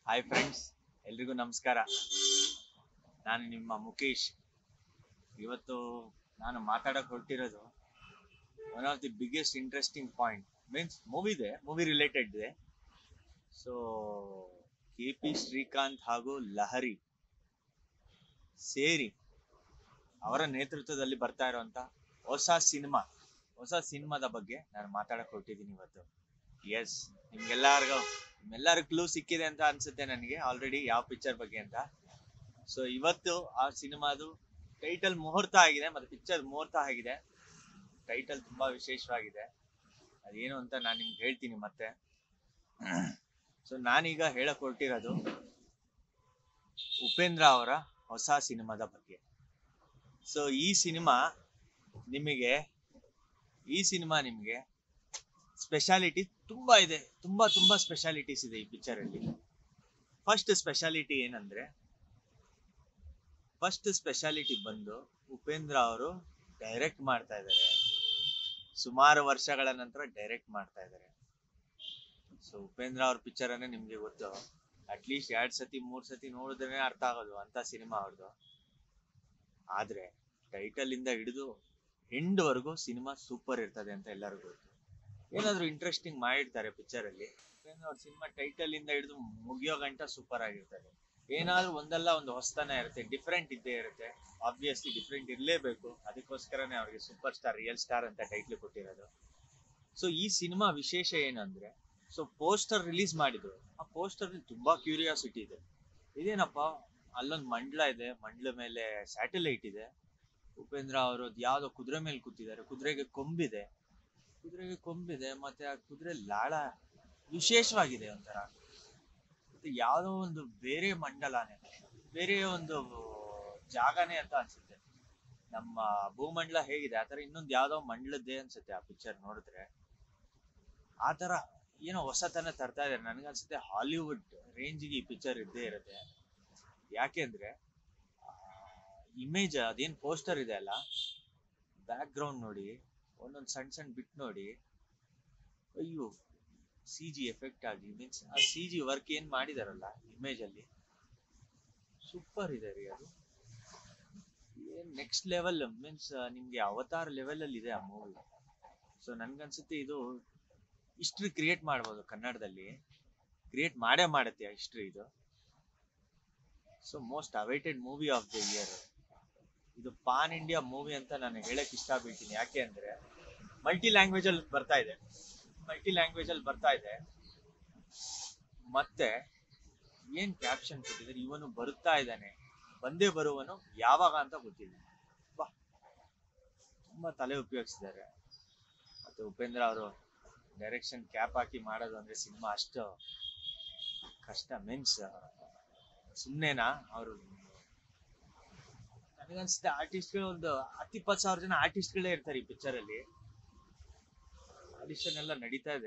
hi friends ಎಲ್ರಿಗೂ ನಮಸ್ಕಾರ ನಾನು ನಿಮ್ಮ ಮುಖೇಶ್ ಇವತ್ತು ನಾನು ಮಾತಾಡಕ್ ಹೊರಟಿರೋದು one of the biggest interesting point means movie ಇದೆ ಮೂವಿ ರಿಲೇಟೆಡ್ ಇದೆ ಸೊ ಕೆ ಪಿ ಶ್ರೀಕಾಂತ್ ಹಾಗೂ ಲಹರಿ ಸೇರಿ ಅವರ ನೇತೃತ್ವದಲ್ಲಿ ಬರ್ತಾ ಇರುವಂತ ಹೊಸ ಸಿನಿಮಾ ಹೊಸ ಸಿನಿಮಾದ ಬಗ್ಗೆ ನಾನು ಮಾತಾಡಕ್ ಹೊರಟಿದ್ದೀನಿ ಇವತ್ತು ಎಸ್ ನಿಮ್ಗೆಲ್ಲರಿಗೂ ನಿಮ್ಮೆಲ್ಲರಿಗೂ ಕ್ಲೂ ಸಿಕ್ಕಿದೆ ಅಂತ ಅನ್ಸುತ್ತೆ ನನಗೆ ಆಲ್ರೆಡಿ ಯಾವ ಪಿಕ್ಚರ್ ಬಗ್ಗೆ ಅಂತ ಸೊ ಇವತ್ತು ಆ ಸಿನಿಮಾದು ಟೈಟಲ್ ಮುಹೂರ್ತ ಆಗಿದೆ ಮತ್ತೆ ಪಿಕ್ಚರ್ ಮುಹೂರ್ತ ಆಗಿದೆ ಟೈಟಲ್ ತುಂಬಾ ವಿಶೇಷವಾಗಿದೆ ಅದೇನು ಅಂತ ನಾನು ನಿಮ್ಗೆ ಹೇಳ್ತೀನಿ ಮತ್ತೆ ಸೊ ನಾನೀಗ ಹೇಳಕ್ ಹೊರಟಿರೋದು ಉಪೇಂದ್ರ ಅವರ ಹೊಸ ಸಿನಿಮಾದ ಬಗ್ಗೆ ಸೊ ಈ ಸಿನಿಮಾ ನಿಮಗೆ ಈ ಸಿನಿಮಾ ನಿಮಗೆ ಸ್ಪೆಷಾಲಿಟಿ ತುಂಬಾ ಇದೆ ತುಂಬಾ ತುಂಬಾ ಸ್ಪೆಷಾಲಿಟೀಸ್ ಇದೆ ಈ ಪಿಕ್ಚರ್ ಅಲ್ಲಿ ಫಸ್ಟ್ ಸ್ಪೆಷಾಲಿಟಿ ಏನಂದ್ರೆ ಫಸ್ಟ್ ಸ್ಪೆಷಾಲಿಟಿ ಬಂದು ಉಪೇಂದ್ರ ಅವರು ಡೈರೆಕ್ಟ್ ಮಾಡ್ತಾ ಇದ್ದಾರೆ ಸುಮಾರು ವರ್ಷಗಳ ನಂತರ ಡೈರೆಕ್ಟ್ ಮಾಡ್ತಾ ಇದ್ದಾರೆ ಸೊ ಉಪೇಂದ್ರ ಅವ್ರ ಪಿಕ್ಚರ್ ಅನ್ನೇ ನಿಮ್ಗೆ ಗೊತ್ತು ಅಟ್ಲೀಸ್ಟ್ ಎರಡ್ ಸತಿ ಮೂರ್ ಸತಿ ನೋಡಿದ್ರೆ ಅರ್ಥ ಆಗೋದು ಅಂತ ಸಿನಿಮಾ ಅವ್ರದ್ದು ಆದ್ರೆ ಟೈಟಲ್ ಇಂದ ಹಿಡಿದು ಎಂಡ್ ವರೆಗೂ ಸಿನಿಮಾ ಸೂಪರ್ ಇರ್ತದೆ ಅಂತ ಎಲ್ಲರಿಗೂ ಗೊತ್ತು ಏನಾದ್ರು ಇಂಟ್ರೆಸ್ಟಿಂಗ್ ಮಾಡಿರ್ತಾರೆ ಪಿಕ್ಚರ್ ಅಲ್ಲಿ ಉಪೇಂದ್ರ ಅವ್ರ ಸಿನಿಮಾ ಟೈಟಲ್ ಇಂದ ಹಿಡಿದು ಮುಗಿಯೋ ಗಂಟ ಸೂಪರ್ ಆಗಿರ್ತದೆ ಏನಾದ್ರೂ ಒಂದಲ್ಲ ಒಂದು ಹೊಸತನ ಇರುತ್ತೆ ಡಿಫ್ರೆಂಟ್ ಇದ್ದೇ ಇರುತ್ತೆ ಆಬ್ವಿಯಸ್ಲಿ ಡಿಫ್ರೆಂಟ್ ಇರ್ಲೇಬೇಕು ಅದಕ್ಕೋಸ್ಕರನೇ ಅವ್ರಿಗೆ ಸೂಪರ್ ಸ್ಟಾರ್ ರಿಯಲ್ ಸ್ಟಾರ್ ಅಂತ ಟೈಟ್ಲ್ ಕೊಟ್ಟಿರೋದು ಸೊ ಈ ಸಿನಿಮಾ ವಿಶೇಷ ಏನಂದ್ರೆ ಸೊ ಪೋಸ್ಟರ್ ರಿಲೀಸ್ ಮಾಡಿದ್ರು ಆ ಪೋಸ್ಟರ್ ತುಂಬಾ ಕ್ಯೂರಿಯಾಸಿಟಿ ಇದೆ ಇದೇನಪ್ಪ ಅಲ್ಲೊಂದು ಮಂಡ್ಲ ಇದೆ ಮಂಡ್ಲ ಮೇಲೆ ಸ್ಯಾಟಲೈಟ್ ಇದೆ ಉಪೇಂದ್ರ ಅವರು ಯಾವ್ದೋ ಕುದುರೆ ಮೇಲೆ ಕೂತಿದ್ದಾರೆ ಕುದುರೆಗೆ ಕೊಂಬಿದೆ ಕುದುರೆಗೆ ಕೊಂಬಿದೆ ಮತ್ತೆ ಆ ಕುದುರೆ ಲಾಳ ವಿಶೇಷವಾಗಿದೆ ಒಂಥರ ಮತ್ತೆ ಯಾವ್ದೋ ಒಂದು ಬೇರೆ ಮಂಡಲಾನೇ ಬೇರೆ ಒಂದು ಜಾಗನೇ ಅಂತ ಅನ್ಸುತ್ತೆ ನಮ್ಮ ಭೂಮಂಡಲ ಹೇಗಿದೆ ಆತರ ಇನ್ನೊಂದು ಯಾವ್ದೋ ಮಂಡಲದ್ದೇ ಅನ್ಸುತ್ತೆ ಆ ಪಿಕ್ಚರ್ ನೋಡಿದ್ರೆ ಆತರ ಏನೋ ಹೊಸತನ ತರ್ತಾ ಇದಾರೆ ನನ್ಗನ್ಸುತ್ತೆ ಹಾಲಿವುಡ್ ರೇಂಜ್ಗೆ ಈ ಪಿಕ್ಚರ್ ಇದ್ದೇ ಇರುತ್ತೆ ಯಾಕೆಂದ್ರೆ ಇಮೇಜ್ ಅದೇನ್ ಪೋಸ್ಟರ್ ಇದೆ ಅಲ್ಲ ಬ್ಯಾಕ್ ಗ್ರೌಂಡ್ ನೋಡಿ ಒಂದೊಂದು ಸಣ್ಣ ಸಣ್ಣ ಬಿಟ್ ನೋಡಿ ಅಯ್ಯೋ ಸಿ ಜಿ ಎಫೆಕ್ಟ್ ಆಗಿ ಮೀನ್ಸ್ ಆ ಸಿ ಜಿ ವರ್ಕ್ ಏನ್ ಮಾಡಿದಾರಲ್ಲ ಇಮೇಜ್ ಅಲ್ಲಿ ಸೂಪರ್ ಇದೆ ರೀ ಅದು ಏನ್ ನೆಕ್ಸ್ಟ್ ಲೆವೆಲ್ ಮೀನ್ಸ್ ನಿಮ್ಗೆ ಅವತಾರ ಲೆವೆಲ್ ಅಲ್ಲಿ ಇದೆ ಆ ಮೂವಿ ಸೊ ನನ್ಗನ್ಸುತ್ತೆ ಇದು ಹಿಸ್ಟ್ರಿ ಕ್ರಿಯೇಟ್ ಮಾಡ್ಬೋದು ಕನ್ನಡದಲ್ಲಿ ಕ್ರಿಯೇಟ್ ಮಾಡೇ ಮಾಡುತ್ತೆ ಹಿಸ್ಟ್ರಿ ಇದು so most awaited movie of the year ಇದು ಪಾನ್ ಇಂಡಿಯಾ ಮೂವಿ ಅಂತ ನಾನು ಹೇಳಕ್ ಇಷ್ಟ ಬೀಳ್ತೀನಿ ಯಾಕೆ ಅಂದ್ರೆ ಮಲ್ಟಿ ಲ್ಯಾಂಗ್ವೇಜ್ ಅಲ್ಲಿ ಬರ್ತಾ ಇದೆ ಮಲ್ಟಿ ಲ್ಯಾಂಗ್ವೇಜ್ ಅಲ್ಲಿ ಬರ್ತಾ ಇದೆ ಮತ್ತೆ ಏನ್ ಕ್ಯಾಪ್ಷನ್ ಕೊಟ್ಟಿದ್ದಾರೆ ಇವನು ಬರುತ್ತಾ ಇದ್ದಾನೆ ಬಂದೇ ಬರುವನು ಯಾವಾಗ ಅಂತ ಗೊತ್ತಿಲ್ಲ ಬಾ ತುಂಬಾ ತಲೆ ಉಪಯೋಗಿಸಿದ್ದಾರೆ ಮತ್ತೆ ಉಪೇಂದ್ರ ಅವರು ಡೈರೆಕ್ಷನ್ ಕ್ಯಾಪ್ ಹಾಕಿ ಮಾಡೋದು ಅಂದ್ರೆ ಸಿನಿಮಾ ಅಷ್ಟು ಕಷ್ಟ ಮೀನ್ಸ್ ಸುಮ್ನೆನಾ ಅವರು ನನಗನ್ಸುತ್ತೆ ಆರ್ಟಿಸ್ಟ್ಗಳು ಒಂದು ಹತ್ತು ಇಪ್ಪತ್ತು ಸಾವಿರ ಜನ ಆರ್ಟಿಸ್ಟ್ಗಳೇ ಇರ್ತಾರೆ ಈ ಪಿಕ್ಚರ್ ಅಲ್ಲಿ ಆಡಿಷನ್ ಎಲ್ಲ ನಡೀತಾ ಇದೆ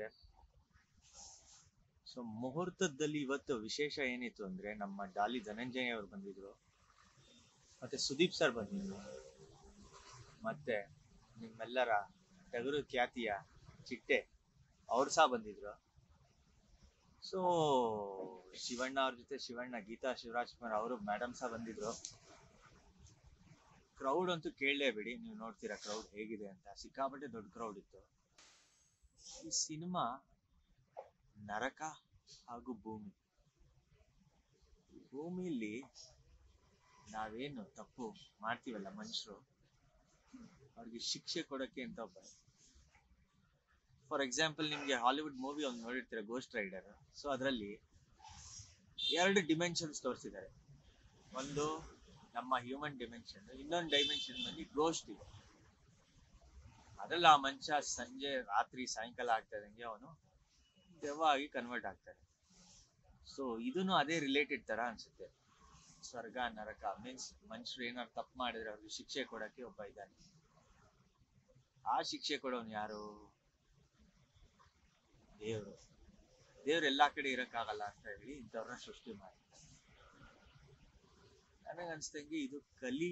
ಸೊ ಮುಹೂರ್ತದಲ್ಲಿ ಇವತ್ತು ವಿಶೇಷ ಏನಿತ್ತು ಅಂದ್ರೆ ನಮ್ಮ ಡಾಲಿ ಧನಂಜಯ ಅವರು ಬಂದಿದ್ರು ಮತ್ತೆ ಸುದೀಪ್ ಸರ್ ಬಂದಿದ್ರು ಮತ್ತೆ ನಿಮ್ಮೆಲ್ಲರ ಟಗರು ಖ್ಯಾತಿಯ ಚಿಟ್ಟೆ ಅವ್ರು ಸಹ ಬಂದಿದ್ರು ಸೊ ಶಿವಣ್ಣ ಅವ್ರ ಜೊತೆ ಶಿವಣ್ಣ ಗೀತಾ ಶಿವರಾಜ್ ಕುಮಾರ್ ಅವರು ಮೇಡಮ್ ಸಹ ಬಂದಿದ್ರು ಕ್ರೌಡ್ ಅಂತೂ ಕೇಳಲೇಬೇಡಿ ನೀವು ನೋಡ್ತೀರಾ ಕ್ರೌಡ್ ಹೇಗಿದೆ ಅಂತ ಸಿಕ್ಕಾಪಟ್ಟೆ ದೊಡ್ಡ ಕ್ರೌಡ್ ಇತ್ತು ಈ ಸಿನಿಮಾ ನರಕ ಹಾಗೂ ಭೂಮಿ ಭೂಮಿಯಲ್ಲಿ ನಾವೇನು ತಪ್ಪು ಮಾಡ್ತೀವಲ್ಲ ಮನುಷ್ಯರು ಅವ್ರಿಗೆ ಶಿಕ್ಷೆ ಕೊಡಕ್ಕೆ ಅಂತ ಒಬ್ಬ ಫಾರ್ ಎಕ್ಸಾಂಪಲ್ ನಿಮ್ಗೆ ಹಾಲಿವುಡ್ ಮೂವಿ ಒಂದು ನೋಡಿರ್ತೀರ ಗೋಸ್ಟ್ ರೈಡರ್ ಸೊ ಅದರಲ್ಲಿ ಎರಡು ಡಿಮೆನ್ಷನ್ಸ್ ತೋರಿಸಿದ್ದಾರೆ ಒಂದು ನಮ್ಮ ಹ್ಯೂಮನ್ ಡಿಮೆನ್ಷನ್ ಇನ್ನೊಂದು ಡೈಮೆನ್ಷನ್ ಬಂದು ಗೋಸ್ಟ್ ಇದೆ ಅದ್ರಲ್ಲಿ ಆ ಮನುಷ್ಯ ಸಂಜೆ ರಾತ್ರಿ ಸಾಯಂಕಾಲ ಆಗ್ತಾ ಇದ್ದಂಗೆ ಅವನು ದೆವ್ವ ಆಗಿ ಕನ್ವರ್ಟ್ ಆಗ್ತಾನೆ ಸೊ ಇದನ್ನು ಅದೇ ರಿಲೇಟೆಡ್ ತರ ಅನ್ಸುತ್ತೆ ಸ್ವರ್ಗ ನರಕ ಮೀನ್ಸ್ ಮನುಷ್ಯರು ಏನಾದ್ರು ತಪ್ಪು ಮಾಡಿದ್ರೆ ಅವ್ರಿಗೆ ಶಿಕ್ಷೆ ಕೊಡಕ್ಕೆ ಒಬ್ಬ ಇದ್ದಾನೆ ಆ ಶಿಕ್ಷೆ ಕೊಡೋನು ಯಾರು ದೇವರು ದೇವ್ರು ಎಲ್ಲಾ ಕಡೆ ಇರಕ್ಕಾಗಲ್ಲ ಅಂತ ಹೇಳಿ ಇಂಥವ್ರನ್ನ ಸೃಷ್ಟಿ ಮಾಡಿ ನನಗೆ ಅನ್ಸ್ದಂಗೆ ಇದು ಕಲಿ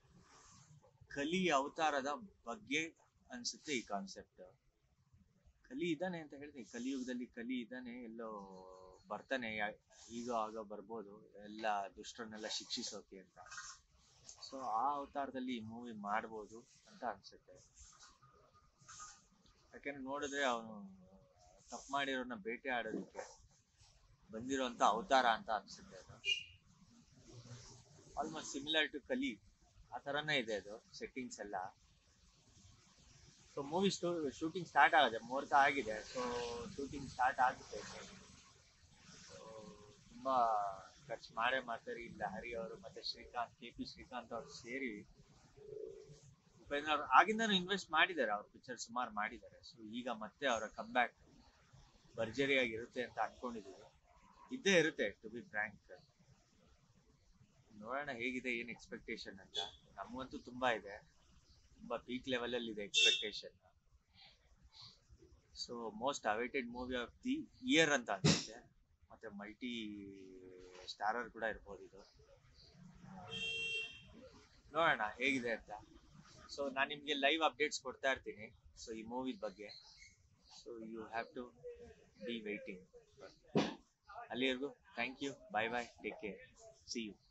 ಕಲಿ ಅವತಾರದ ಬಗ್ಗೆ ಅನ್ಸುತ್ತೆ ಈ ಕಾನ್ಸೆಪ್ಟ್ ಕಲಿ ಇದ್ದಾನೆ ಅಂತ ಹೇಳ್ತೀನಿ ಕಲಿಯುಗದಲ್ಲಿ ಕಲಿ ಇದ್ದಾನೆ ಎಲ್ಲೋ ಬರ್ತಾನೆ ಯಾ- ಈಗ ಆಗ ಬರ್ಬೋದು ಎಲ್ಲ ದುಷ್ಟರನ್ನೆಲ್ಲ ಶಿಕ್ಷಿಸೋಕೆ ಅಂತ ಸೊ ಆ ಅವತಾರದಲ್ಲಿ ಈ ಮೂವಿ ಮಾಡ್ಬೋದು ಅಂತ ಅನ್ಸುತ್ತೆ ಯಾಕೆಂದ್ರೆ ನೋಡಿದ್ರೆ ಅವನು ತಪ್ಪು ಮಾಡಿರೋನ್ನ ಬೇಟೆ ಆಡೋದಕ್ಕೆ ಬಂದಿರೋಂಥ ಅವತಾರ ಅಂತ ಅನ್ಸುತ್ತೆ ಅದು ಆಲ್ಮೋಸ್ಟ್ ಸಿಮಿಲರ್ ಟು ಕಲಿ ಆ ಥರನೇ ಇದೆ ಅದು ಸೆಟ್ಟಿಂಗ್ಸ್ ಎಲ್ಲ ಸೊ ಮೂವಿ ಶೂಟಿಂಗ್ ಸ್ಟಾರ್ಟ್ ಆಗಿದೆ ಮುಹೂರ್ತ ಆಗಿದೆ ಸೊ ಶೂಟಿಂಗ್ ಸ್ಟಾರ್ಟ್ ಆಗುತ್ತೆ ಸೊ ತುಂಬಾ ಖರ್ಚು ಮಾಡೇ ಮಾಡ್ತಾರೆ ಇಲ್ಲ ಹರಿ ಅವರು ಮತ್ತೆ ಶ್ರೀಕಾಂತ್ ಕೆ ಪಿ ಶ್ರೀಕಾಂತ್ ಅವರು ಸೇರಿ ಉಪೇಂದ್ರ ಅವ್ರು ಆಗಿಂದನೂ ಇನ್ವೆಸ್ಟ್ ಮಾಡಿದ್ದಾರೆ ಅವ್ರ ಪಿಕ್ಚರ್ ಸುಮಾರು ಮಾಡಿದ್ದಾರೆ ಸೊ ಈಗ ಮತ್ತೆ ಅವರ ಕಮ್ಬ್ಯಾಕ್ ಭರ್ಜರಿಯಾಗಿ ಇರುತ್ತೆ ಅಂತ ಅನ್ಕೊಂಡಿದೀವಿ ಇದ್ದೇ ಇರುತ್ತೆ ಟು ಬಿ ಫ್ರ್ಯಾಂಕ್ ನೋಡೋಣ ಹೇಗಿದೆ ಏನ್ ಎಕ್ಸ್ಪೆಕ್ಟೇಷನ್ ಅಂತ ನಮಗಂತೂ ತುಂಬಾ ಇದೆ ತುಂಬಾ ಪೀಕ್ ಲೆವೆಲ್ ಅಲ್ಲಿ ಇದೆ expectation so most awaited movie of the year ಅಂತ ಅನ್ಸುತ್ತೆ ಮತ್ತೆ ಮಲ್ಟಿ ಸ್ಟಾರರ್ ಕೂಡ ಇರ್ಬೋದು ಇದು ನೋಡೋಣ ಹೇಗಿದೆ ಅಂತ ಸೊ ನಾನು ನಿಮಗೆ ಲೈವ್ ಅಪ್ಡೇಟ್ಸ್ ಕೊಡ್ತಾ ಇರ್ತೀನಿ ಸೊ ಈ ಮೂವಿ ಬಗ್ಗೆ so you have to be waiting ಅಲ್ಲಿವರೆಗೂ thank you bye bye take care see you